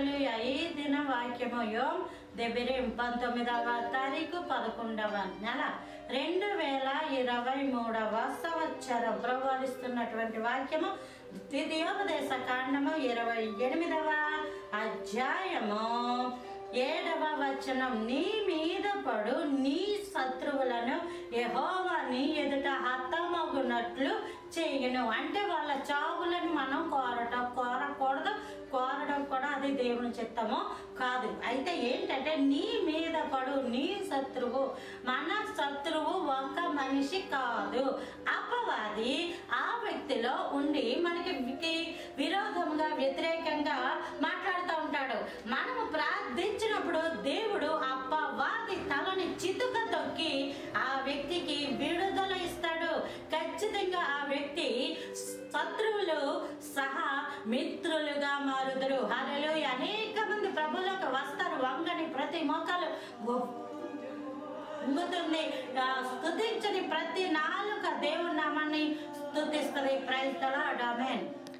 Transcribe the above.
హల్లెలూయ ఈ దిన వాక్యము యోం దెబిరిం పంతొమ్మిదవ తారీఖు పదకొండవ నెల రెండు వేల ఇరవై మూడవ సంవత్సరం ప్రవహిస్తున్నటువంటి వాక్యము ద్వితీయోపదేశ కాండము ఇరవై ఎనిమిదవ అధ్యాయము ఏడవ వచనం నీ మీద పడు నీ శత్రువులను యెహోవా నీ ఎదుట హతమగునట్లు చేయను అంటే వాళ్ళ చావులను మనం కోరటం కోరకూడదు కోరడం కూడా అది దేవుని చిత్తము కాదు అయితే ఏంటంటే నీ మీద పడు నీ శత్రువు మన శత్రువు ఒక మనిషి కాదు అపవాది ఆ వ్యక్తిలో ఉండి మనకి వి- విరోధంగా వ్యతిరేకంగా మాట్లాడుతూ ఉంటాడు మనము ప్రార్థించినప్పుడు దేవుడు అపవాది తలని చితుక తొక్కి ఆ వ్యక్తికి విడుదల ఇస్తాడు ఖచ్చితంగా ఆ వ్యక్తి శత్రువులు సహా మిత్రులుగా మారుదురు హలో అనేక మంది ప్రభులకు వస్తారు వంగని ప్రతి మొక్కలు ఉంగుతుంది ఆ, స్తుతించని ప్రతి నాలుక దేవుని నామాన్ని స్తుతిస్తుంది ప్రైజ్ తలా డామెన్